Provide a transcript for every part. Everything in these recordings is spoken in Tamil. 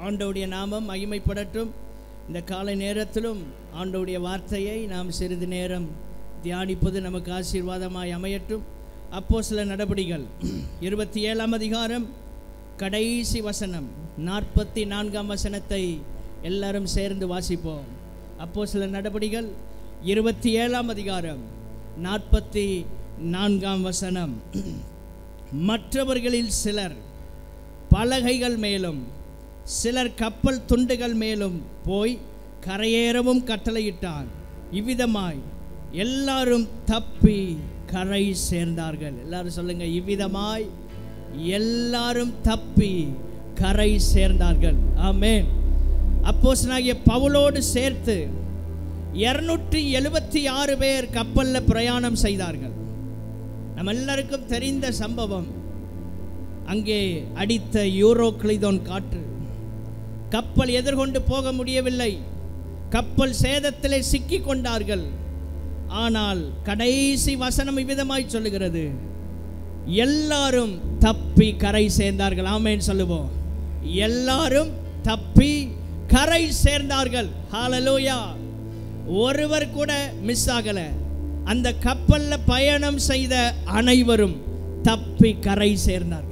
ஆண்டவுடைய நாமம் மகிமைப்படட்டும் இந்த காலை நேரத்திலும் ஆண்டவுடைய வார்த்தையை நாம் சிறிது நேரம் தியானிப்பது நமக்கு ஆசீர்வாதமாய் அமையட்டும் அப்போ சில நடபடிகள் இருபத்தி ஏழாம் அதிகாரம் கடைசி வசனம் நாற்பத்தி நான்காம் வசனத்தை எல்லாரும் சேர்ந்து வாசிப்போம் அப்போ சில நடபடிகள் இருபத்தி ஏழாம் அதிகாரம் நாற்பத்தி நான்காம் வசனம் மற்றவர்களில் சிலர் பலகைகள் மேலும் சிலர் கப்பல் துண்டுகள் மேலும் போய் கரையேறவும் கட்டளையிட்டான் இவ்விதமாய் எல்லாரும் தப்பி கரை சேர்ந்தார்கள் எல்லாரும் சொல்லுங்க இவ்விதமாய் எல்லாரும் தப்பி கரை சேர்ந்தார்கள் ஆமென் அப்போஸ்தலனாகிய பவுலோடு சேர்த்து இருநூற்றி எழுபத்தி ஆறு பேர் கப்பலில் பிரயாணம் செய்தார்கள் நம்ம எல்லாருக்கும் தெரிந்த சம்பவம் அங்கே அடித்த யூரோக்ளிதோன் காற்று கப்பல் எதிர்கொண்டு போக முடியவில்லை கப்பல் சேதத்திலே சிக்கி கொண்டார்கள் ஆனால் கடைசி வசனம் இவ்விதமாய் சொல்லுகிறது எல்லாரும் தப்பி கரை சேர்ந்தார்கள் ஆமேன்னு சொல்லுவோம் எல்லாரும் தப்பி கரை சேர்ந்தார்கள் ஹalleluya ஒருவர் கூட மிஸ் ஆகல அந்த கப்பல்ல பயணம் செய்த அனைவரும் தப்பி கரை சேர்ந்தார்கள்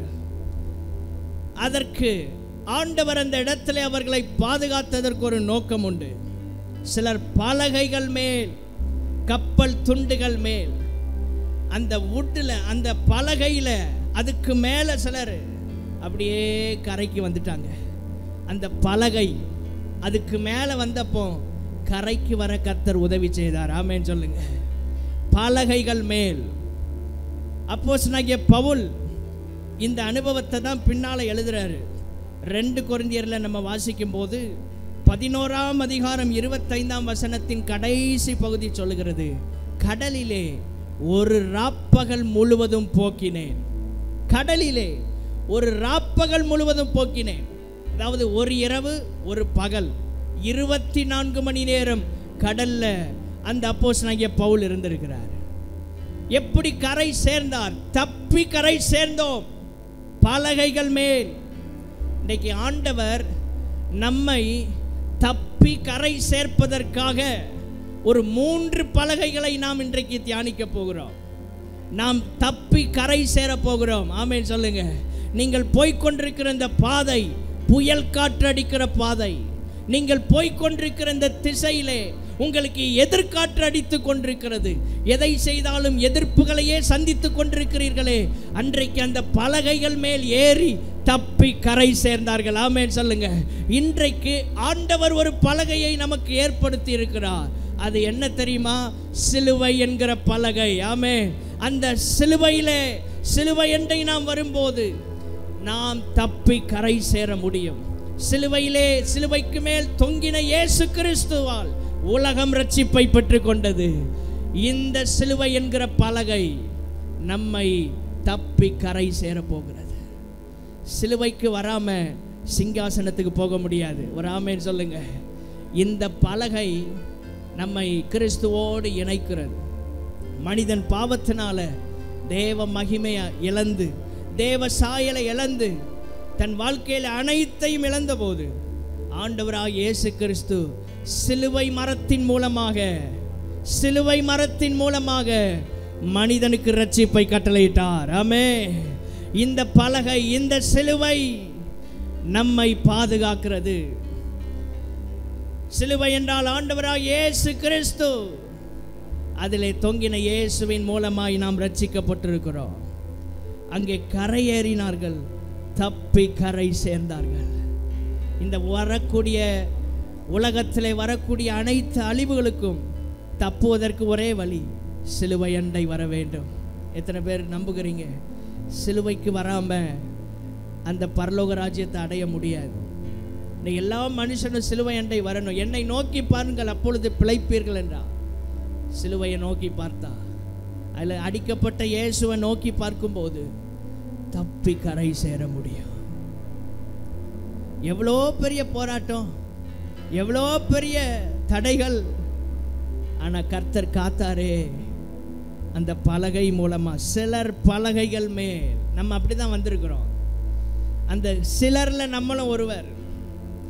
அதற்கு ஆண்டவர் அந்த இடத்திலே அவர்களை பாதுகாத்ததற்கு ஒரு நோக்கம் உண்டு சிலர் பலகைகள் மேல் கப்பல் துண்டுகள் மேல் அந்த வுட்டில் அந்த பலகையில் அதுக்கு மேலே சிலர் அப்படியே கரைக்கு வந்துட்டாங்க அந்த பலகை அதுக்கு மேலே வந்தப்போ கரைக்கு வர கர்த்தர் உதவி செய்தார் ஆமேன்னு சொல்லுங்க பலகைகள் மேல் அப்போஸ்தலனாகிய பவுல் இந்த அனுபவத்தை தான் பின்னால் எழுதுறாரு ரெண்டு கொரிந்தியரில் நம்ம வாசிக்கும் போது பதினோராம் அதிகாரம் இருபத்தைந்தாம் வசனத்தின் கடைசி பகுதி சொல்லுகிறது கடலிலே ஒரு ராப்பகல் முழுவதும் போக்கினேன் கடலிலே ஒரு ராப்பகல் முழுவதும் போக்கினேன் அதாவது ஒரு இரவு ஒரு பகல் இருபத்தி நான்கு மணி நேரம் கடல்ல அந்த அப்போஸ்தலனாகிய பவுல் இருந்திருக்கிறார் எப்படி கரை சேர்ந்தார் தப்பி கரை சேர்ந்தோம் பலகைகள் மேல் இன்றைக்கு ஆண்டவர் நம்மை தப்பி கரை சேர்ப்பதற்காக ஒரு மூன்று பலகைகளை நாம் இன்றைக்கு தியானிக்க போகிறோம் நாம் தப்பி கரை சேர போகிறோம் ஆமேன் சொல்லுங்க நீங்கள் போய்க்கொண்டிருக்கிற இந்த பாதை புயல் காற்று அடிக்கிற பாதை நீங்கள் போய்க்கொண்டிருக்கிற இந்த திசையிலே உங்களுக்கு எதிர்காற்று அடித்து கொண்டிருக்கிறது எதை செய்தாலும் எதிர்ப்புகளையே சந்தித்து கொண்டிருக்கிறீர்களே அன்றைக்கு அந்த பலகைகள் மேல் ஏறி தப்பி கரை சேர்ந்தார்கள் ஆமேன் சொல்லுங்க இன்றைக்கு ஆண்டவர் ஒரு பலகையை நமக்கு ஏற்படுத்தி இருக்கிறார் அது என்ன தெரியுமா சிலுவை என்கிற பலகை ஆமே அந்த சிலுவையிலே சிலுவை என்றை நாம் வரும்போது நாம் தப்பி கரை சேர முடியும் சிலுவையிலே சிலுவைக்கு மேல் தொங்கின இயேசு கிறிஸ்துவால் உலகம் ரட்சிப்பை பெற்றுக் கொண்டது இந்த சிலுவை என்கிற பலகை நம்மை தப்பி கரை சேர போகிறது சிலுவைக்கு வராம சிங்காசனத்துக்கு போக முடியாது ஒரு ஆமேன்னு சொல்லுங்க இந்த பலகை நம்மை கிறிஸ்துவோடு இணைக்கிறது மனிதன் பாவத்தினால தேவ மகிமையை இழந்து தேவ சாயலை இழந்து தன் வாழ்க்கையில் அனைத்தையும் இழந்தபோது ஆண்டவராக இயேசு கிறிஸ்து சிலுவை மரத்தின் மூலமாக சிலுவை மரத்தின் மூலமாக மனிதனுக்கு ரட்சிப்பை கட்டளையிட்டார் ஆமே இந்த பலகை இந்த சிலுவை நம்மை பாதுகாக்கிறது சிலுவை என்றால் ஆண்டவராக இயேசு கிறிஸ்து அதிலே தொங்கின இயேசுவின் மூலமாய் நாம் ரட்சிக்கப்பட்டிருக்கிறோம் அங்கே கரையேறினார்கள் தப்பி கரை சேர்ந்தார்கள் இந்த வரக்கூடிய உலகத்திலே வரக்கூடிய அனைத்து அழிவுகளுக்கும் தப்புவதற்கு ஒரே வழி சிலுவை அண்டை வர வேண்டும் எத்தனை பேர் நம்புகிறீங்க சிலுவைக்கு வராமல் அந்த பரலோக ராஜ்யத்தை அடைய முடியாது இந்த எல்லா மனுஷனும் சிலுவை அண்டை வரணும் என்னை நோக்கி பாருங்கள் அப்பொழுது பிழைப்பீர்கள் என்றார் சிலுவையை நோக்கி பார்த்தா அதில் அடிக்கப்பட்ட இயேசுவை நோக்கி பார்க்கும்போது தப்பி கரை சேர முடியும் எவ்வளோ பெரிய போராட்டம் எவ்வளோ பெரிய தடைகள் ஆனால் கர்த்தர் காத்தாரே அந்த பலகை மூலமாக சிலர் பலகைகள் மேல் நம்ம அப்படி தான் வந்திருக்கிறோம் அந்த சிலரில் நம்மளும் ஒருவர்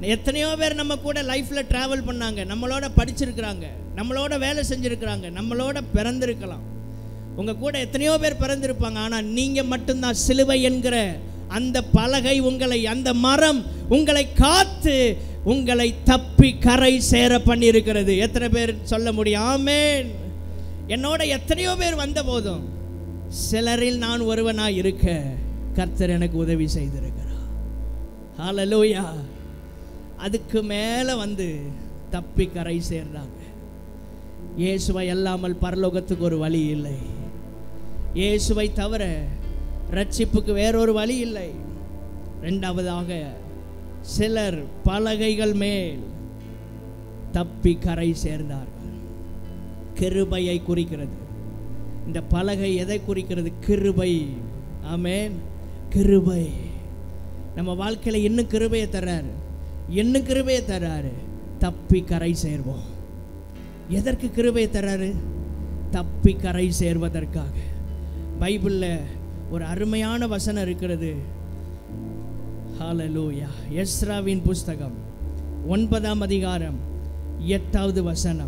எத்தனையோ பேர் நம்ம கூட லைஃப்பில் ட்ராவல் பண்ணாங்க நம்மளோட படிச்சிருக்கிறாங்க நம்மளோட வேலை செஞ்சுருக்கிறாங்க நம்மளோட பிறந்திருக்கலாம் உங்கள் கூட எத்தனையோ பேர் பிறந்திருப்பாங்க ஆனால் நீங்கள் மட்டும்தான் சிலுவை என்கிற அந்த பலகை உங்களை அந்த மரம் உங்களை காத்து உங்களை தப்பி கரை சேர பண்ணியிருக்கிறது எத்தனை பேர் சொல்ல முடியும் ஆமேன் என்னோட எத்தனையோ பேர் வந்த போதும் சிலரில் நான் ஒருவனாய் இருக்க கர்த்தர் எனக்கு உதவி செய்திருக்கிறார் ஹalleluya அதுக்கு மேலே வந்து தப்பி கரை சேர்றாங்க இயேசுவை அல்லாமல் பரலோகத்துக்கு ஒரு வழி இல்லை இயேசுவை தவிர ரட்சிப்புக்கு வேறொரு வழி இல்லை ரெண்டாவதாக சிலர் பலகைகள் மேல் தப்பி கரை சேர்ந்தார்கள் கிருபையை குறிக்கிறது இந்த பலகை எதை குறிக்கிறது கிருபை ஆமென் கிருபை நம்ம வாழ்க்கையில் இன்னும் கிருபையை தர்றாரு இன்னும் கிருபையை தர்றாரு தப்பி கரை சேர்வோம் எதற்கு கிருபையை தர்றாரு தப்பி கரை சேர்வதற்காக பைபிளில் ஒரு அருமையான வசனம் இருக்கிறது ஹalleluya எஸ்ராவின் புஸ்தகம் ஒன்பதாம் அதிகாரம் எட்டாவது வசனம்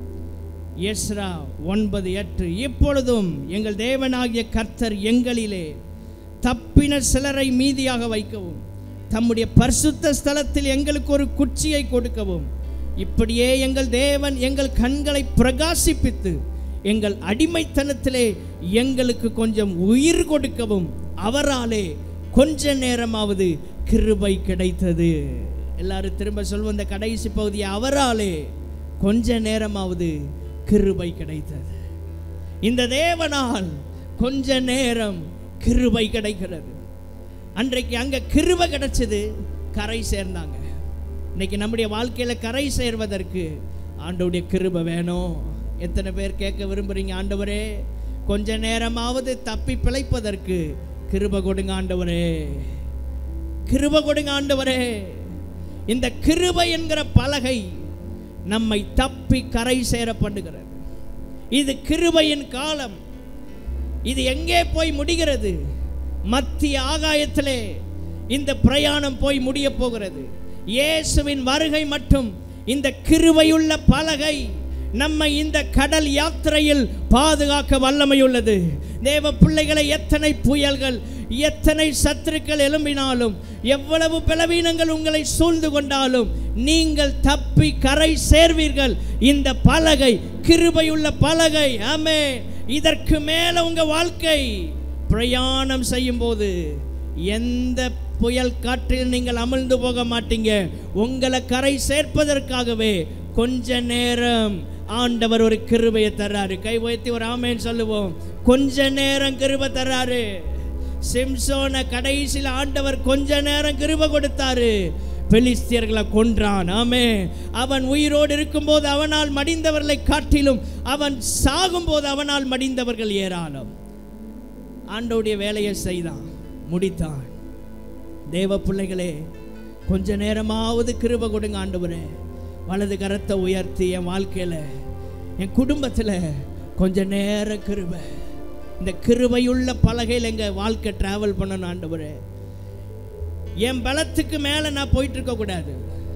எஸ்ரா ஒன்பது எட்டு இப்பொழுதும் எங்கள் தேவனாகிய கர்த்தர் எங்களிலே தப்பின சிலரை மீதியாக வைக்கவும் தம்முடைய பரிசுத்த ஸ்தலத்தில் எங்களுக்கு ஒரு குச்சியை கொடுக்கவும் இப்படியே எங்கள் தேவன் எங்கள் கண்களை பிரகாசிப்பித்து எங்கள் அடிமைத்தனத்திலே எங்களுக்கு கொஞ்சம் உயிர் கொடுக்கவும் அவராலே கொஞ்ச நேரமாவது கிருபை கிடைத்தது எல்லாரும் திரும்ப சொல்வோம் இந்த கடைசி பகுதியை அவராலே கொஞ்ச நேரமாவது கிருபை கிடைத்தது இந்த தேவனால் கொஞ்ச நேரம் கிருபை கிடைக்கிறது அன்றைக்கு அங்கே கிருபை கிடைச்சது கரை சேர்ந்தாங்க இன்னைக்கு நம்முடைய வாழ்க்கையில் கரை சேர்வதற்கு ஆண்டவருடைய கிருபை வேணும் எத்தனை பேர் கேட்க விரும்புறீங்க ஆண்டவரே கொஞ்ச நேரமாவது தப்பி பிழைப்பதற்கு கிருபை கொடுங்க ஆண்டவரே கிருபை கொடுங்க ஆண்டவரே இந்த கிருபை என்கிற பலகை நம்மை தப்பி கரை சேர பண்ணுகிறது இது கிருபையின் காலம் இது எங்கே போய் முடிகிறது மத்திய ஆகாயத்திலே இந்த பிரயாணம் போய் முடிய போகிறது இயேசுவின் வருகை மட்டும் இந்த கிருபையுள்ள பலகை நம்மை இந்த கடல் யாத்திரையில் பாதுகாக்க வல்லமையுள்ளது தேவ பிள்ளைகளை எத்தனை புயல்கள் எத்தனை சத்துருக்கள் எழும்பினாலும் எவ்வளவு பலவீனங்கள் உங்களை சூழ்ந்து கொண்டாலும் நீங்கள் தப்பி கரை சேர்வீர்கள் இந்த பலகை கிருபையுள்ள பலகை ஆமே இதற்கு மேல உங்க வாழ்க்கை பிரயாணம் செய்யும் போது எந்த புயல் காற்றில் நீங்கள் அமிழ்ந்து போக மாட்டீங்க உங்களை கரை சேர்ப்பதற்காகவே கொஞ்ச நேரம் ஆண்டவர் ஒரு கிருபையை தர்றாரு கை உயர்த்தி ஒரு ஆமேன்னு சொல்லுவோம் கொஞ்ச நேரம் கிருபை தர்றாரு சிம்சோனை கடைசியில் ஆண்டவர் கொஞ்ச நேரம் கிருபை கொடுத்தாரு பெலிஸ்தியர்களை கொன்றான் ஆமே அவன் உயிரோடு இருக்கும்போது அவனால் மடிந்தவர்களை காட்டிலும் அவன் சாகும்போது அவனால் மடிந்தவர்கள் ஏராளம் ஆண்டவுடைய வேலையை செய்தான் முடித்தான் தேவ பிள்ளைகளே கொஞ்ச நேரமாவது கிருபை கொடுங்க ஆண்டவரே வலது கரத்தை உயர்த்தி என் வாழ்க்கையில் என் குடும்பத்தில் கொஞ்ச நேரம் கிருபை இந்த கிருபையுள்ள பலகையில் எங்கள் வாழ்க்கை ட்ராவல் பண்ணணும் ஆண்டவரே என் பலத்துக்கு மேலே நான் போயிட்டு இருக்கக்கூடாது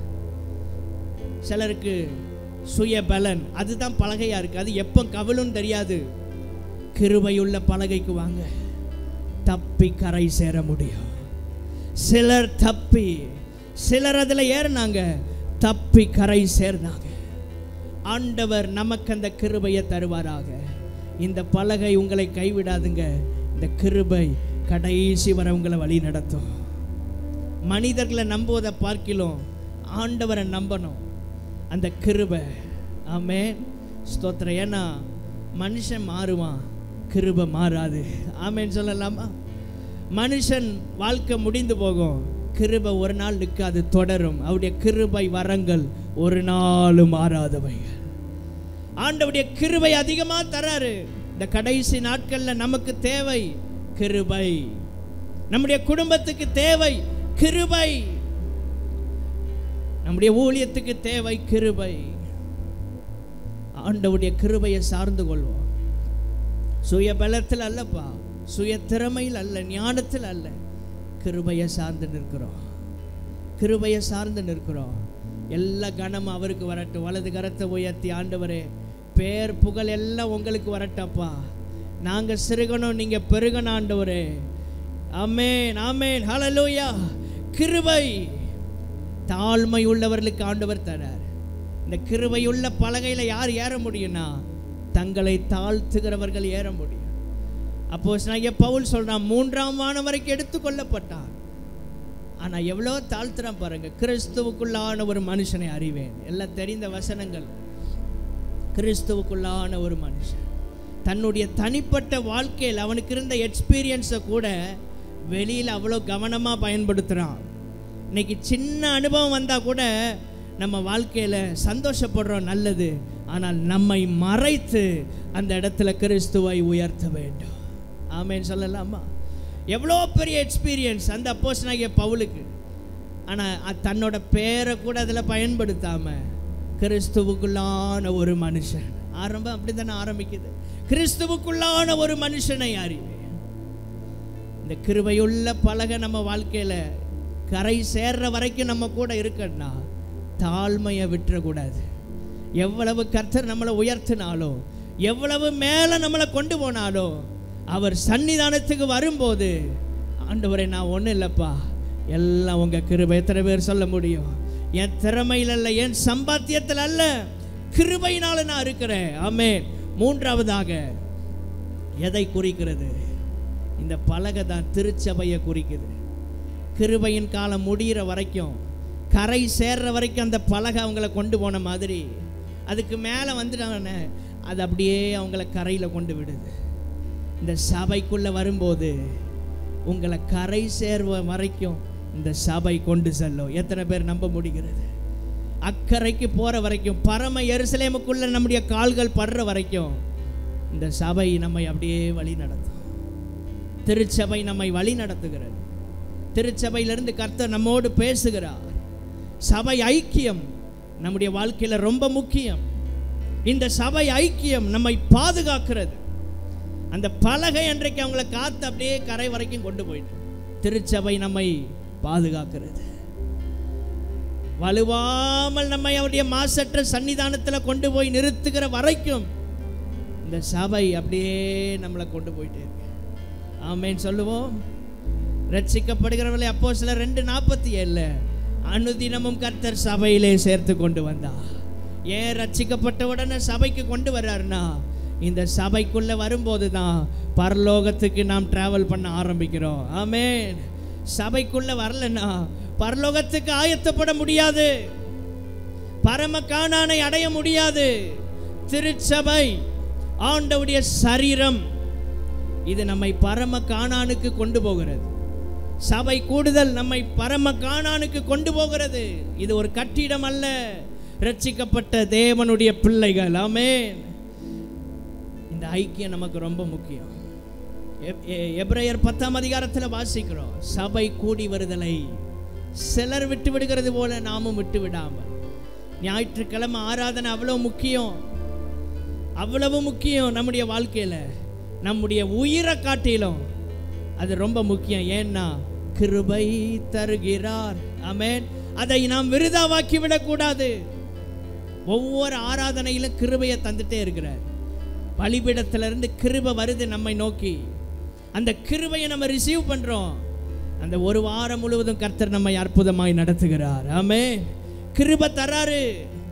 சிலருக்கு சுய பலன் அதுதான் பலகையாக இருக்குது அது எப்போ கவலும் தெரியாது கிருபையுள்ள பலகைக்கு வாங்க தப்பி கரை சேர முடியும் சிலர் தப்பி சிலர் அதில் ஏறினாங்க தப்பி கரை சேர்ந்தாங்க ஆண்டவர் நமக்கு அந்த கிருபையை தருவாராக இந்த பலகை உங்களை கைவிடாதுங்க இந்த கிருபை கடைசி வரை உங்களை வழி நடத்தும் மனிதர்களை நம்புவதை பார்க்கிலும் ஆண்டவரை நம்பணும் அந்த கிருபை ஆமே ஸ்தோத்திரம் ஏன்னா மனுஷன் மாறுவான் கிருபை மாறாது ஆமேன்னு சொல்லலாமா மனுஷன் வாழ்க்கை முடிந்து போகும் கிருபை ஒரு நாள் நிற்காது தொடரும் அவருடைய கிருபை வரங்கள் ஒரு நாளும் மாறாதவைகள் ஆண்டவுடைய கிருபை அதிகமாக தராரு இந்த கடைசி நாட்களில் நமக்கு தேவை கிருபை நம்முடைய குடும்பத்துக்கு தேவை கிருபை நம்முடைய ஊழியத்துக்கு தேவை கிருபை ஆண்டவுடைய கிருபையை சார்ந்து கொள்வோம் சுய பலத்தில் அல்லப்பா சுய திறமையில் அல்ல ஞானத்தில் அல்ல கிருபையை சார்ந்து நிற்கிறோம் கிருபையை சார்ந்து நிற்கிறோம் எல்லா கனமும் அவருக்கு வரட்டும் வலது கரத்தை உயர்த்தி ஆண்டவரே பேர் புகழ் எல்லாம் உங்களுக்கு வரட்டப்பா நாங்கள் சிறுகணும் நீங்கள் பெருகணும் ஆண்டவரே ஆமேன் ஆமேன் ஹalleluya கிருபை தாழ்மை உள்ளவர்களுக்கு ஆண்டவர் தரார் இந்த கிருபையுள்ள பலகையில் யார் ஏற முடியும்னா தங்களை தாழ்த்துகிறவர்கள் ஏற முடியும் அப்போ நான் பவுல் சொல்றான் மூன்றாம் வானம் வரைக்கும் எடுத்துக்கொள்ளப்பட்டான் ஆனா எவ்வளோ தாழ்த்துறான் பாருங்க கிறிஸ்துவுக்குள்ளான ஒரு மனுஷனை அறிவேன் எல்லாம் தெரிந்த வசனங்கள் கிறிஸ்துவுக்குள்ளான ஒரு மனுஷன் தன்னுடைய தனிப்பட்ட வாழ்க்கையில் அவனுக்கு இருந்த எக்ஸ்பீரியன்ஸை கூட வெளியில் அவ்வளோ கவனமாக பயன்படுத்துகிறான் இன்னைக்கு சின்ன அனுபவம் வந்தால் கூட நம்ம வாழ்க்கையில் சந்தோஷப்படுறோம் நல்லது ஆனால் நம்மை மறைத்து அந்த இடத்துல கிறிஸ்துவை உயர்த்த வேண்டும் ஆமேன்னு சொல்லலாமா எவ்வளோ பெரிய எக்ஸ்பீரியன்ஸ் அந்த அப்போஸ்னாகிய பவுலுக்கு ஆனால் தன்னோட பேரை கூட அதில் பயன்படுத்தாமல் கிறிஸ்துவுக்குள்ளான ஒரு மனுஷன் ஆரம்பம் அப்படி தானே ஆரம்பிக்குது கிறிஸ்துவுக்குள்ளான ஒரு மனுஷனை அறிவேன் இந்த கிருபையுள்ள பலகை நம்ம வாழ்க்கையில் கரை சேர்ற வரைக்கும் நம்ம கூட இருக்கணும்னா தாழ்மையை விட்டுறக்கூடாது எவ்வளவு கர்த்தர் நம்மளை உயர்த்தினாலும் எவ்வளவு மேலே நம்மளை கொண்டு போனாலும் அவர் சன்னிதானத்துக்கு வரும்போது ஆண்டவரே நான் ஒன்றும் இல்லைப்பா எல்லாம் உங்கள் கிருபை எத்தனை பேர் சொல்ல முடியும் என் திறமையில் அல்ல என் சம்பாத்தியத்தில் அல்ல கிருபையினால நான் இருக்கிறேன் ஆமே மூன்றாவதாக எதை குறிக்கிறது இந்த பலகை தான் திருச்சபையை குறிக்குது கிருபையின் காலம் முடிகிற வரைக்கும் கரை சேர்ற வரைக்கும் அந்த பலகை அவங்கள கொண்டு போன மாதிரி அதுக்கு மேலே வந்துட்டாங்கன்னு அது அப்படியே அவங்கள கரையில் கொண்டு விடுது இந்த சபைக்குள்ளே வரும்போது உங்களை கரை சேர்வ வரைக்கும் இந்த சபை கொண்டு செல்லும் எத்தனை பேர் நம்ப முடிகிறது அக்கறைக்கு போகிற வரைக்கும் பரம எருசலேமுக்குள்ள நம்முடைய கால்கள் படுற வரைக்கும் இந்த சபை நம்மை அப்படியே வழி நடத்தும் திருச்சபை நம்மை வழி நடத்துகிறது திருச்சபையிலிருந்து கர்த்தர் நம்மோடு பேசுகிறார் சபை ஐக்கியம் நம்முடைய வாழ்க்கையில் ரொம்ப முக்கியம் இந்த சபை ஐக்கியம் நம்மை பாதுகாக்கிறது அந்த பலகை அன்றைக்கு அவங்கள காத்து அப்படியே கரை வரைக்கும் கொண்டு போயிட்டு திருச்சபை நம்மை பாதுகாக்கிறது வலுவாமல் நம்மை அவருடைய மாசற்ற சன்னிதானத்தில் கொண்டு போய் நிறுத்துகிற வரைக்கும் இந்த சபை அப்படியே நம்மளை கொண்டு போயிட்டே இருக்கு ஆமேன்னு சொல்லுவோம் ரட்சிக்கப்படுகிறவர்களை அப்போ சில ரெண்டு நாற்பத்தி ஏழில் அனுதினமும் கர்த்தர் சபையிலே சேர்த்து கொண்டு வந்தா ஏன் ரட்சிக்கப்பட்ட உடனே சபைக்கு கொண்டு வர்றாருன்னா இந்த சபைக்குள்ள வரும்போது தான் பரலோகத்துக்கு நாம் டிராவல் பண்ண ஆரம்பிக்கிறோம் ஆமேன் சபைக்குள்ள வரலன்னா பரலோகத்துக்கு ஆயத்தப்பட முடியாது பரம காணானை அடைய முடியாது திருச்சபை ஆண்டவுடைய சரீரம் இது நம்மை பரம காணானுக்கு கொண்டு போகிறது சபை கூடுதல் நம்மை பரம காணானுக்கு கொண்டு போகிறது இது ஒரு கட்டிடம் அல்ல ரட்சிக்கப்பட்ட தேவனுடைய பிள்ளைகள் ஆமென் இந்த ஐக்கியம் நமக்கு ரொம்ப முக்கியம் எப்- எ- எபிரேயர் பத்தாம் அதிகாரத்தில் வாசிக்கிறோம் சபை கூடி வருதலை சிலர் விட்டு விடுகிறது போல நாமும் விட்டு விடாமல் ஞாயிற்றுக்கிழமை ஆராதனை அவ்வளோ முக்கியம் அவ்வளவு முக்கியம் நம்முடைய வாழ்க்கையில் நம்முடைய உயிரை காட்டிலும் அது ரொம்ப முக்கியம் ஏன்னா கிருபை தருகிறார் ஆமென் அதை நாம் விருதாவாக்கி விடக்கூடாது ஒவ்வொரு ஆராதனையிலும் கிருபையை தந்துட்டே இருக்கிறார் பலிபீடத்திலிருந்து கிருபை வருது நம்மை நோக்கி அந்த கிருபையை நம்ம ரிசீவ் பண்றோம் அந்த ஒரு வாரம் முழுவதும் கர்த்தர் நம்மை அற்புதமாய் நடத்துகிறார் ஆமே கிருபை தராரு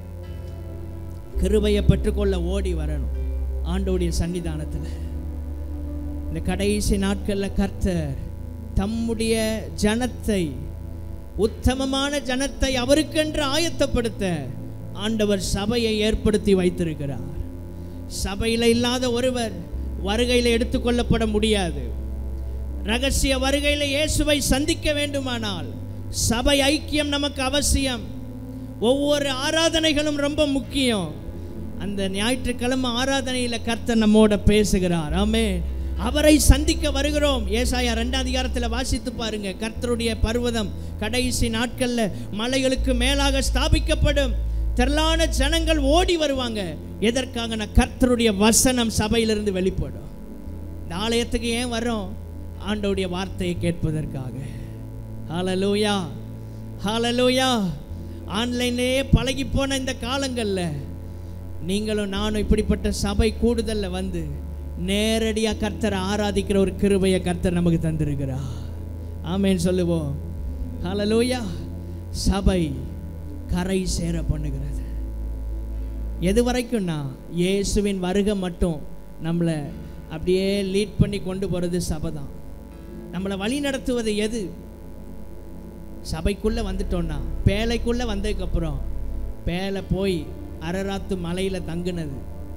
கிருபையை பெற்றுக்கொள்ள ஓடி வரணும் ஆண்டோடைய சன்னிதானத்தில் இந்த கடைசி நாட்களில் கர்த்தர் தம்முடைய ஜனத்தை உத்தமமான ஜனத்தை அவருக்கென்று ஆயத்தப்படுத்த ஆண்டவர் சபையை ஏற்படுத்தி வைத்திருக்கிறார் சபையில் இல்லாத ஒருவர் வருகையில் எடுத்துக்கொள்ளப்பட முடியாது ரகசிய வருகையில் இயேசுவை சந்திக்க வேண்டுமானால் சபை ஐக்கியம் நமக்கு அவசியம் ஒவ்வொரு ஆராதனைகளும் ரொம்ப முக்கியம் அந்த ஞாயிற்றுக்கிழமை ஆராதனையில் கர்த்தர் நம்மோட பேசுகிறார் ஆமே அவரை சந்திக்க வருகிறோம் ஏசாயா ரெண்டாம் அதிகாரத்தில் வாசித்து பாருங்க கர்த்தருடைய பர்வதம் கடைசி நாட்களில் மலைகளுக்கு மேலாக ஸ்தாபிக்கப்படும் திரளான ஜனங்கள் ஓடி வருவாங்க எதற்காக கர்த்தருடைய வசனம் சபையிலிருந்து வெளிப்படும் இந்த ஆலயத்துக்கு ஏன் வரோம் ஆண்டவருடைய வார்த்தையை கேட்பதற்காக ஹalleluya ஹalleluya ஆன்லைன்லேயே பழகி போன இந்த காலங்களில் நீங்களும் நானும் இப்படிப்பட்ட சபை கூடுதலில் வந்து நேரடியாக கர்த்தரை ஆராதிக்கிற ஒரு கிருபையை கர்த்தர் நமக்கு தந்திருக்கிறா ஆமேன்னு சொல்லுவோம் ஹalleluya சபை கரை சேர பண்ணுகிறது எது வரைக்கும்னா இயேசுவின் வருகை மட்டும் நம்மளை அப்படியே லீட் பண்ணி கொண்டு போகிறது சபை தான் நம்மளை வழி நடத்துவது எது சபைக்குள்ளே வந்துட்டோன்னா பேழைக்குள்ளே வந்ததுக்கப்புறம் பேலை போய் அரராத்து மலையில் தங்குனது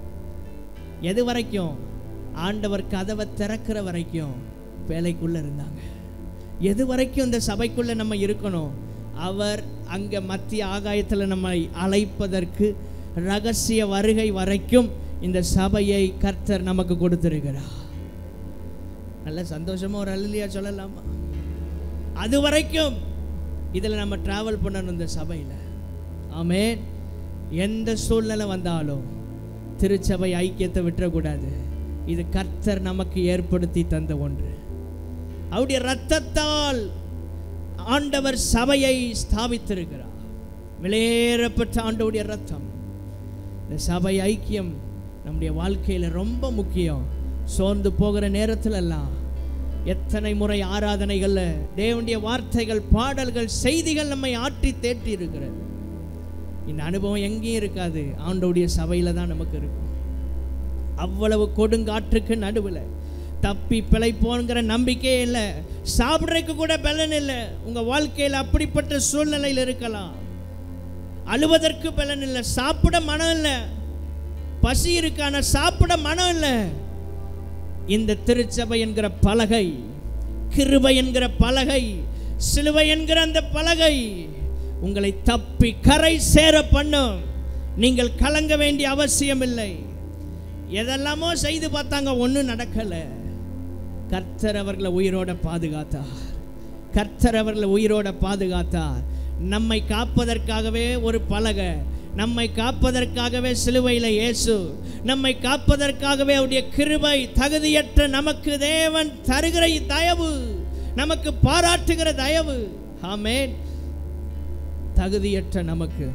எது வரைக்கும் ஆண்டவர் கதவை திறக்கிற வரைக்கும் பேழைக்குள்ளே இருந்தாங்க எது வரைக்கும் இந்த சபைக்குள்ளே நம்ம இருக்கணும் அவர் அங்கே மத்திய ஆகாயத்தில் நம்மை அழைப்பதற்கு ரகசிய வருகை வரைக்கும் இந்த சபையை கர்த்தர் நமக்கு கொடுத்திருக்கிறார் நல்ல சந்தோஷமா ஒரு அல்லியா சொல்லலாமா அது வரைக்கும் இதில் நம்ம டிராவல் பண்ணணும் இந்த சபையில் ஆமென் எந்த சூழ்நிலை வந்தாலும் திருச்சபை ஐக்கியத்தை விட்டுறக்கூடாது இது கர்த்தர் நமக்கு ஏற்படுத்தி தந்த ஒன்று அவருடைய ரத்தத்தால் ஆண்டவர் சபையை ஸ்தாபித்திருக்கிறார் விலையேறப்பட்ட ஆண்டவுடைய ரத்தம் இந்த சபை ஐக்கியம் நம்முடைய வாழ்க்கையில் ரொம்ப முக்கியம் சோர்ந்து போகிற நேரத்துல எல்லாம் எத்தனை முறை ஆராதனைகளில் தேவனுடைய வார்த்தைகள் பாடல்கள் செய்திகள் நம்மை ஆற்றி தேற்றி இருக்கிறது இந்த அனுபவம் எங்கேயும் இருக்காது ஆண்டவுடைய சபையில் தான் நமக்கு இருக்கும் அவ்வளவு கொடுங்காற்றுக்கு நடுவில் தப்பி பிழைப்போங்கிற நம்பிக்கையே இல்லை சாப்பிட்றதுக்கு கூட பலன் இல்லை உங்கள் வாழ்க்கையில் அப்படிப்பட்ட சூழ்நிலையில் இருக்கலாம் அழுவதற்கு பலன் இல்லை சாப்பிட மனம் இல்லை பசி இருக்கு ஆனால் சாப்பிட மனம் இல்லை இந்த திருச்சபை என்கிற பலகை கிருபை என்கிற பலகை சிலுவை என்கிற அந்த பலகை உங்களை தப்பி கரை சேர பண்ணும் நீங்கள் கலங்க வேண்டிய அவசியம் இல்லை எதெல்லாமோ செய்து பார்த்தாங்க ஒன்றும் நடக்கலை கர்த்தர் அவர்களை உயிரோட பாதுகாத்தார் கர்த்தர் அவர்களை உயிரோட பாதுகாத்தார் நம்மை காப்பதற்காகவே ஒரு பலகை நம்மை காப்பதற்காகவே சிலுவையில் இயேசு நம்மை காப்பதற்காகவே அவருடைய கிருபை தகுதியற்ற நமக்கு தேவன் தருகிற தயவு நமக்கு பாராட்டுகிற தயவு ஆமென் தகுதியற்ற நமக்கு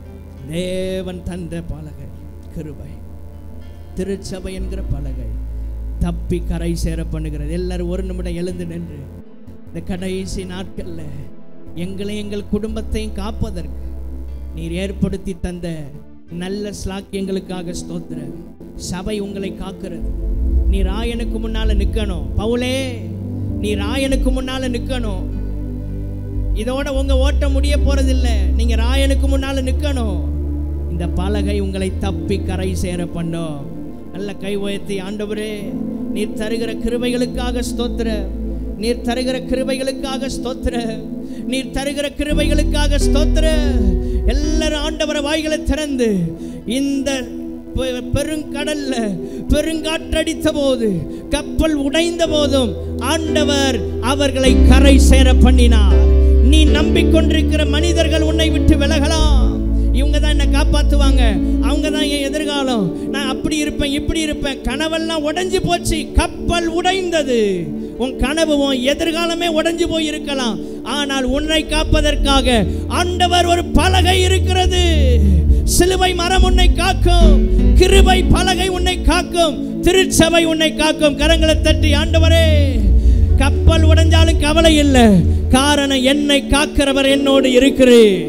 தேவன் தந்த பலகை கிருபை திருச்சபை என்கிற பலகை தப்பி கரை சேர பண்ணுகிறது எல்லாரும் ஒரு நிமிடம் எழுந்து நின்று இந்த கடைசி நாட்களில் எங்களை எங்கள் குடும்பத்தையும் காப்பதற்கு நீர் ஏற்படுத்தி தந்த நல்ல ஸ்லாக்கியங்களுக்காக ஸ்தோத்திர சபை உங்களை காக்கிறது நீ ராயனுக்கு முன்னால நிற்கணும் பவுலே நீ ராயனுக்கு முன்னால நிற்கணும் இதோட உங்க ஓட்டம் முடிய போறதில்லை நீங்க ராயனுக்கு முன்னால நிற்கணும் இந்த பலகை உங்களை தப்பி கரை சேர பண்ணும் நல்ல கை உயர்த்தி ஆண்டவரே நீர் தருகிற கிருபைகளுக்காக ஸ்தோத்திர நீர் தருகிற கிருபைகளுக்காக ஸ்தோத்திர நீர் தருகிற கிருபைகளுக்காக ஸ்தோத்திர எல்லாரும் ஆண்டவர வாய்களை திறந்து இந்த பெ- பெருங்கடல்ல பெருங்காற்றடித்த போது கப்பல் உடைந்த போதும் ஆண்டவர் அவர்களை கரை சேர பண்ணினார் நீ நம்பிக்கொண்டிருக்கிற மனிதர்கள் உன்னை விட்டு விலகலாம் இவங்க தான் என்னை காப்பாத்துவாங்க அவங்க தான் என் எதிர்காலம் நான் அப்படி இருப்பேன் இப்படி இருப்பேன் கனவெல்லாம் உடைஞ்சு போச்சு கப்பல் உடைந்தது உன் கனவு உன் எதிர்காலமே உடைஞ்சு போய் இருக்கலாம் ஆனால் உன்னை காப்பதற்காக ஆண்டவர் ஒரு பலகை இருக்கிறது சிலுவை மரம் உன்னை காக்கும் கிருபை பலகை உன்னை காக்கும் திருச்சபை உன்னை காக்கும் கரங்களை தட்டி ஆண்டவரே கப்பல் உடைஞ்சாலும் கவலை இல்லை காரணம் என்னை காக்கிறவர் என்னோடு இருக்கிறேன்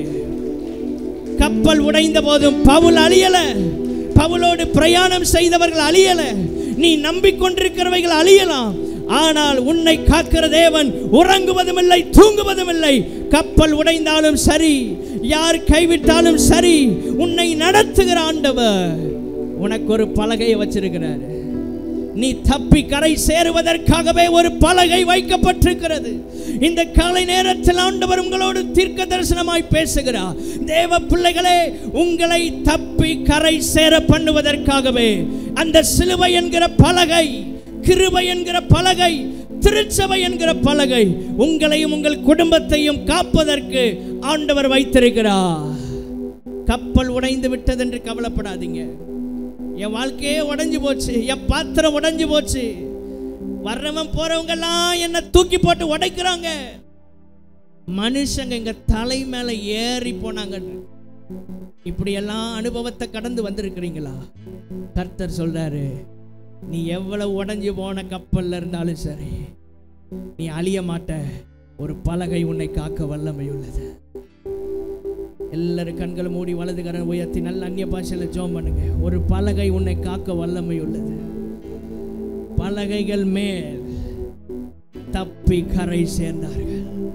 கப்பல் உடைந்த போதும் பவுல் அழியல பவுலோடு பிரயாணம் செய்தவர்கள் அழியல நீ நம்பிக்கொண்டிருக்கிறவைகள் அழியலாம் ஆனால் உன்னை காக்கிற தேவன் உறங்குவதும் இல்லை தூங்குவதும் இல்லை கப்பல் உடைந்தாலும் சரி யார் கைவிட்டாலும் சரி உன்னை நடத்துகிற ஆண்டவர் உனக்கு ஒரு பலகையை வச்சிருக்கிறார் நீ தப்பி கரை சேருவதற்காகவே ஒரு பலகை வைக்கப்பட்டிருக்கிறது இந்த காலை நேரத்தில் ஆண்டவர் உங்களோடு தீர்க்க தரிசனமாய் பேசுகிறார் தேவ பிள்ளைகளே உங்களை தப்பி கரை சேர பண்ணுவதற்காகவே அந்த சிலுவை என்கிற பலகை கிருபை என்கிற பலகை திருச்சபை என்கிற பலகை உங்களையும் உங்கள் குடும்பத்தையும் காப்பதற்கு ஆண்டவர் வைத்திருக்கிறார் கப்பல் உடைந்து விட்டது என்று கவலைப்படாதீங்க என் வாழ்க்கையே உடைஞ்சு போச்சு என் பாத்திரம் உடைஞ்சு போச்சு வர்றவன் போறவங்க எல்லாம் என்ன தூக்கி போட்டு உடைக்கிறாங்க மனுஷங்க எங்க தலை மேல ஏறி போனாங்க இப்படியெல்லாம் அனுபவத்தை கடந்து வந்திருக்கிறீங்களா கர்த்தர் சொல்றாரு நீ எவ்வளவு உடைஞ்சு போன கப்பல்ல இருந்தாலும் சரி நீ அழிய மாட்ட ஒரு பலகை உன்னை காக்க வல்லமை உள்ளது எல்லாரும் கண்களை மூடி வலது கரை உயர்த்தி நல்ல அந்நிய பாஷையில ஜோம் பண்ணுங்க ஒரு பலகை உன்னை காக்க வல்லமை உள்ளது பலகைகள் மேல் தப்பி கரை சேர்ந்தார்கள்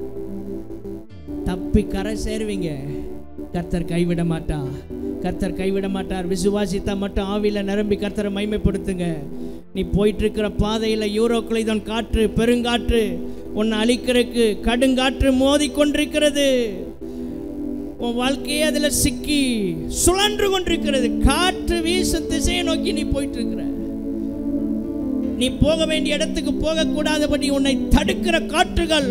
தப்பி கரை சேருவீங்க கர்த்தர் கைவிட மாட்டா கர்த்தர் கைவிட மாட்டார் விசுவாசித்தா மட்டும் ஆவியில நிரம்பி கர்த்தரை மைமைப்படுத்துங்க நீ போயிட்டு இருக்கிற பாதையில் யூரோக்ளைதான் காற்று பெருங்காற்று உன்னை அழிக்கிறதுக்கு கடுங்காற்று மோதி கொண்டிருக்கிறது உன் வாழ்க்கையே அதில் சிக்கி சுழன்று கொண்டிருக்கிறது காற்று வீசும் திசையை நோக்கி நீ போயிட்டு இருக்கிற நீ போக வேண்டிய இடத்துக்கு போகக்கூடாதபடி உன்னை தடுக்கிற காற்றுகள்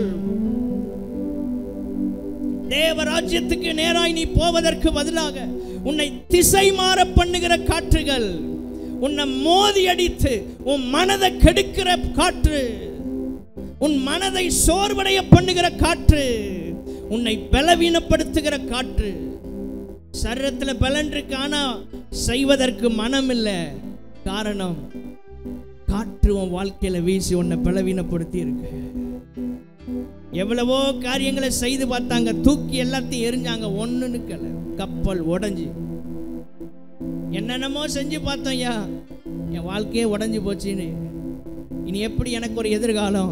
தேவராஜ்யத்துக்கு நேராய் நீ போவதற்கு பதிலாக உன்னை திசை மாற பண்ணுகிற காற்றுகள் உன்னை மோதி அடித்து உன் மனதை கெடுக்கிற காற்று உன் மனதை சோர்வடைய பண்ணுகிற காற்று உன்னை பலவீனப்படுத்துகிற காற்று சரீரத்தில் பலன் இருக்கு ஆனா செய்வதற்கு மனம் இல்லை காரணம் காற்று உன் வாழ்க்கையில வீசி உன்னை பலவீனப்படுத்தி இருக்கு எவ்வளவோ காரியங்களை செய்து பார்த்தாங்க தூக்கி எல்லாத்தையும் எரிஞ்சாங்க ஒன்று நிற்கல கப்பல் உடஞ்சி என்னென்னமோ செஞ்சு பார்த்தோம் ஐயா என் வாழ்க்கையே உடஞ்சி போச்சுன்னு இனி எப்படி எனக்கு ஒரு எதிர்காலம்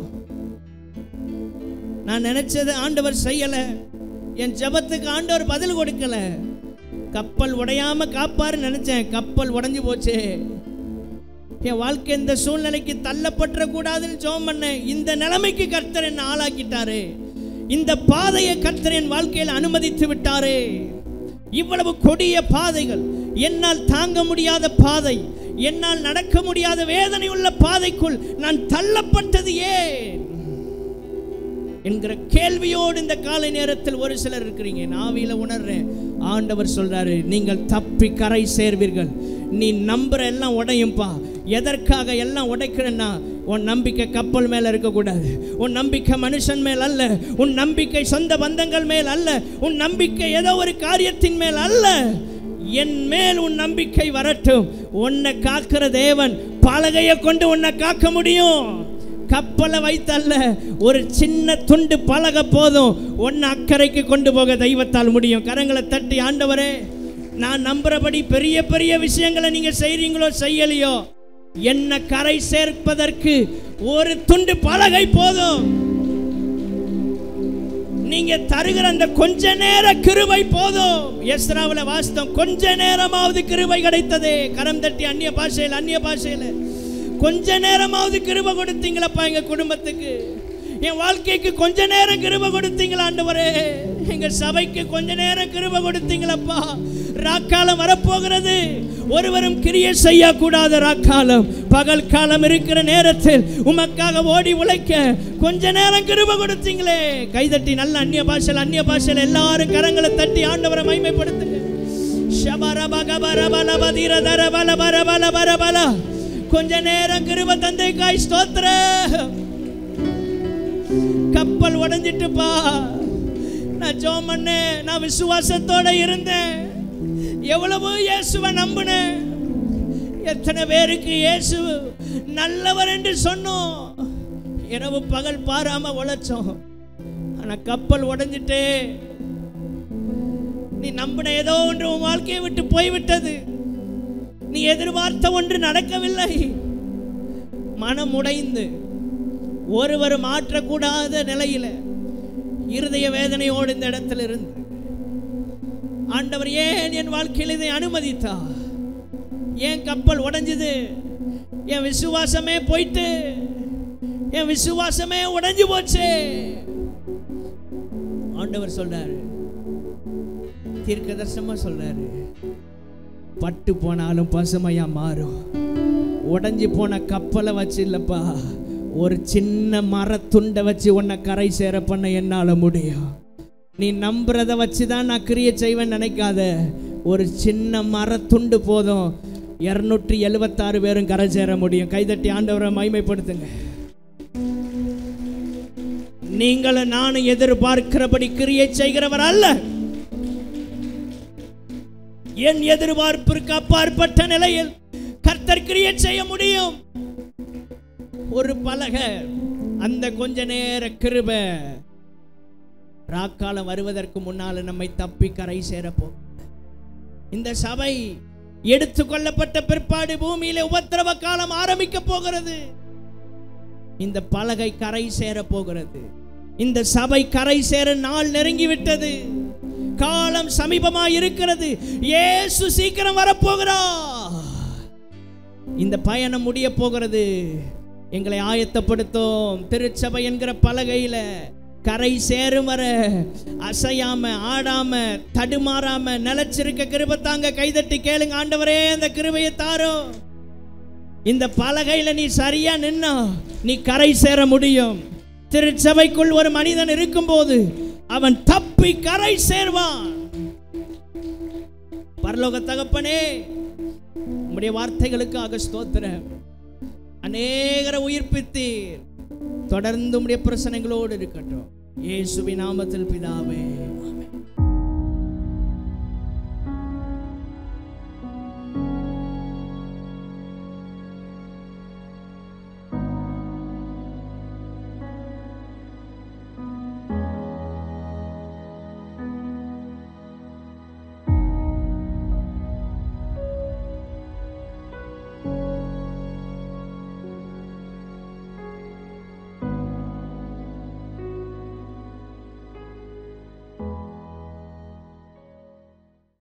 நான் நினைச்சது ஆண்டவர் செய்யல என் ஜெபத்துக்கு ஆண்டவர் பதில் கொடுக்கல கப்பல் உடையாம காப்பாரு நினைச்சேன் கப்பல் உடைஞ்சு போச்சு என் வாழ்க்கை இந்த சூழ்நிலைக்கு தள்ளப்பட்டுற கூடாதுன்னு ஜெபம் பண்ணேன் இந்த நிலைமைக்கு கர்த்தர் என்ன ஆளாக்கிட்டாரு இந்த பாதையை கர்த்தர் என் வாழ்க்கையில் அனுமதித்து விட்டாரே இவ்வளவு கொடிய பாதைகள் என்னால் தாங்க முடியாத பாதை என்னால் நடக்க முடியாத வேதனை உள்ள பாதைக்குள் நான் தள்ளப்பட்டது ஏன் என்கிற கேள்வியோடு இந்த காலை நேரத்தில் ஒரு சிலர் இருக்கிறீங்க நாவில உணர்றேன் ஆண்டவர் சொல்றாரு நீங்கள் தப்பி கரை சேர்வீர்கள் நீ நம்புற எல்லாம் உடையும்பா எதற்காக எல்லாம் உடைக்கிறேன்னா உன் நம்பிக்கை கப்பல் மேல இருக்கக்கூடாது உன் நம்பிக்கை மனுஷன் மேல் அல்ல உன் நம்பிக்கை சொந்த பந்தங்கள் மேல் அல்ல உன் நம்பிக்கை ஏதோ ஒரு காரியத்தின் மேல் அல்ல என் மேல் உன் நம்பிக்கை வரட்டும் உன்னை காக்கிற தேவன் பலகையை கொண்டு உன்னை காக்க முடியும் கப்பலை வைத்தல்ல ஒரு சின்ன துண்டு பலக போதும் ஒன்று அக்கறைக்கு கொண்டு போக தெய்வத்தால் முடியும் கரங்களை தட்டி ஆண்டவரே நான் நம்புறபடி பெரிய பெரிய விஷயங்களை நீங்க செய்றீங்களோ செய்யலையோ என்ன கரை சேர்ப்பதற்கு ஒரு துண்டு பலகை போதும் நீங்க தருகிற அந்த கொஞ்ச நேர கிருபை போதும் எஸ்ராவில் வாஸ்தம் கொஞ்ச நேரமாவது கிருபை கிடைத்ததே கரம் தட்டி அந்நிய பாஷையில் அந்நிய பாஷையில் கொஞ்ச நேரமாவது கிருபை கொடுத்தீங்களப்பா எங்க குடும்பத்துக்கு என் வாழ்க்கைக்கு கொஞ்ச நேரம் கிருபை கொடுத்தீங்களா ஆண்டவரே எங்க சபைக்கு கொஞ்ச நேரம் கிருபை கொடுத்தீங்களப்பா ராக்காலம் வரப்போகிறது ஒருவரும் கிரியை செய்யக்கூடாத ராக்காலம் பகல் காலம் இருக்கிற நேரத்தில் உமக்காக ஓடி உழைக்க கொஞ்ச நேரம் கிருபை கொடுத்தீங்களே கைதட்டி நல்ல அந்நிய பாஷையில் அந்நிய பாஷையில் எல்லாரும் கரங்களை தட்டி ஆண்டவரை மைமைப்படுத்துங்க ஷபரபகபரபலபதிரதரபலபரபலபரபல. கொஞ்ச நேரம் கிருப தந்தைக்காய் ஸ்தோத்திர கப்பல் உடைஞ்சிட்டுப்பா நான் ஜோம் பண்ணேன் நான் விசுவாசத்தோட இருந்தேன் எவ்வளவு இயேசுவை நம்பினேன் எத்தனை பேருக்கு இயேசு நல்லவர் என்று சொன்னோம் இரவு பகல் பாராம உழைச்சோம் ஆனா கப்பல் உடைஞ்சிட்டே நீ நம்பின ஏதோ ஒன்று உன் வாழ்க்கையை விட்டு போய்விட்டது நீ எதிர்பார்த்த ஒன்று நடக்கவில்லை மனம் உடைந்து ஒருவர் மாற்றக்கூடாத நிலையில இருதய வேதனையோடு இந்த இடத்துல இருந்து ஆண்டவர் ஏன் என் வாழ்க்கையில் இதை அனுமதித்தா ஏன் கப்பல் உடைஞ்சது என் விசுவாசமே போயிட்டு என் விசுவாசமே உடைஞ்சு போச்சு ஆண்டவர் சொல்றாரு தீர்க்க தரிசனமா சொல்றாரு பட்டு போனாலும் பசுமையா மாறும் உடைஞ்சு போன கப்பலை வச்சு இல்லப்பா ஒரு சின்ன மரத்துண்டை வச்சு உன்னை கரை சேர பண்ண என்னால முடியும் நீ நம்புறத வச்சு தான் நான் கிரியை செய்வேன் நினைக்காத ஒரு சின்ன மரத்துண்டு போதும் இரநூற்றி எழுபத்தாறு பேரும் கரை சேர முடியும் கைதட்டி ஆண்டவரை மைமைப்படுத்துங்க நீங்களும் நானும் எதிர்பார்க்கிறபடி கிரியை செய்கிறவர் அல்ல என் எதிர்பார்ப்பிற்கு அப்பாற்பட்ட நிலையில் கர்த்தர் கிரியை செய்ய முடியும் ஒரு பலகை அந்த கொஞ்ச நேர கிருபை ராக்காலம் வருவதற்கு முன்னால் நம்மை தப்பி கரை சேரப்போ இந்த சபை எடுத்துக்கொள்ளப்பட்ட பிற்பாடு பூமியில உபத்திரவ காலம் ஆரம்பிக்க போகிறது இந்த பலகை கரை சேர போகிறது இந்த சபை கரை சேர நாள் நெருங்கி விட்டது காலம் சமீபமாய் இருக்கிறது இயேசு சீக்கிரம் வரப்போகிறார் இந்த பயணம் முடிய போகிறது எங்களை ஆயத்தப்படுத்தும் திருச்சபை என்கிற பலகையில கரை சேரும் வர அசையாம ஆடாம தடுமாறாம நிலைச்சிருக்க கிருபை தாங்க கைதட்டி கேளுங்க ஆண்டவரே அந்த கிருபையை தாரும் இந்த பலகையில நீ சரியா நின்னா நீ கரை சேர முடியும் திருச்சபைக்குள் ஒரு மனிதன் இருக்கும்போது அவன் தப்பி கரை சேர்வான் பரலோக தகப்பனே உம்முடைய வார்த்தைகளுக்காக ஸ்தோத்திரம் அநேகரை உயிர்ப்பித்தீர் தொடர்ந்து உம்முடைய பிரச்சனைகளோடு இருக்கட்டும் இயேசுவின் நாமத்தில் பிதாவே